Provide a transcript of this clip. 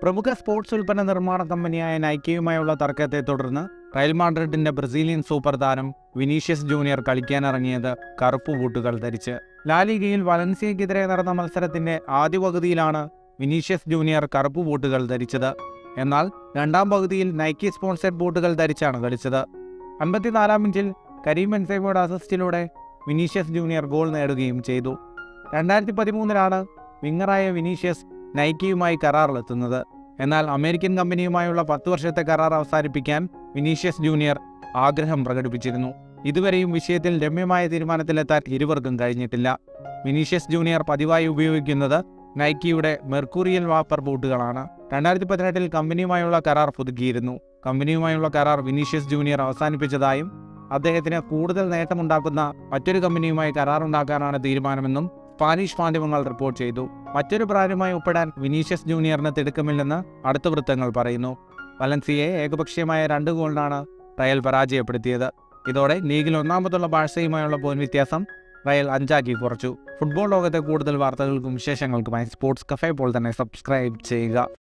പ്രമുഖ സ്പോർട്സ് ഉൽപ്പന്ന നിർമ്മാണ കമ്പനിയായ നൈക്കയുമായുള്ള തർക്കത്തെ തുടർന്ന് റയൽ മാഡ്രിഡിന്റെ ബ്രസീലിയൻ സൂപ്പർ താരം വിനീഷ്യസ് ജൂനിയർ കളിക്കാനിറങ്ങിയത് കറുപ്പ് ബൂട്ടുകൾ ധരിച്ച് ലാലിഗയിൽ വലൻസിയയ്ക്കെതിരെ നടന്ന മത്സരത്തിന്റെ ആദ്യ പകുതിയിലാണ് വിനീഷ്യസ് ജൂനിയർ കറുപ്പ് ബൂട്ടുകൾ ധരിച്ചത് എന്നാൽ രണ്ടാം പകുതിയിൽ നൈക്കി സ്പോൺസർഡ് ബൂട്ടുകൾ ധരിച്ചാണ് കളിച്ചത് അൻപത്തിനാലാം മിനിറ്റിൽ കരീം ബെൻസേമയുടെ അസിസ്റ്റിലൂടെ വിനീഷ്യസ് ജൂനിയർ ഗോൾ നേടുകയും ചെയ്തു രണ്ടായിരത്തി പതിമൂന്നിലാണ് വിങ്ങറായ വിനീഷ്യസ് നൈക്കിയുമായി കരാറിലെത്തുന്നത് എന്നാൽ അമേരിക്കൻ കമ്പനിയുമായുള്ള പത്ത് വർഷത്തെ കരാർ അവസാനിപ്പിക്കാൻ വിനീഷ്യസ് ജൂനിയർ ആഗ്രഹം പ്രകടിപ്പിച്ചിരുന്നു ഇതുവരെയും വിഷയത്തിൽ രമ്യമായ തീരുമാനത്തിലെത്താൻ ഇരുവർക്കും കഴിഞ്ഞിട്ടില്ല വിനീഷ്യസ് ജൂനിയർ പതിവായി ഉപയോഗിക്കുന്നത് നൈക്കിയുടെ മെർക്കൂറിയൽ വാപ്പർ ബൂട്ടുകളാണ് രണ്ടായിരത്തി പതിനെട്ടിൽ കമ്പനിയുമായുള്ള കരാർ പുതുക്കിയിരുന്നു കമ്പനിയുമായുള്ള കരാർ വിനീഷ്യസ് ജൂനിയർ അവസാനിപ്പിച്ചതായും അദ്ദേഹത്തിന് കൂടുതൽ നേട്ടമുണ്ടാക്കുന്ന മറ്റൊരു കമ്പനിയുമായി കരാറുണ്ടാക്കാനാണ് തീരുമാനമെന്നും സ്പാനിഷ് മാധ്യമങ്ങൾ റിപ്പോർട്ട് ചെയ്തു മറ്റൊരു ബ്രാൻഡുമായി ഒപ്പിടാൻ വിനീഷ്യസ് ജൂനിയറിന് തിടുക്കമില്ലെന്ന് അടുത്ത വൃത്തങ്ങൾ പറയുന്നു വലൻസിയെ ഏകപക്ഷീയമായ രണ്ട് ഗോളിനാണ് റയൽ പരാജയപ്പെടുത്തിയത് ഇതോടെ ലീഗിൽ ഒന്നാമതുള്ള ബാഴ്സയുമായുള്ള പോയിന്റ് വ്യത്യാസം റയൽ അഞ്ചാക്കി കുറച്ചു ഫുട്ബോൾ ലോകത്തെ കൂടുതൽ വാർത്തകൾക്കും വിശേഷങ്ങൾക്കുമായി സ്പോർട്സ് കഫേ പോൾ തന്നെ സബ്സ്ക്രൈബ് ചെയ്യുക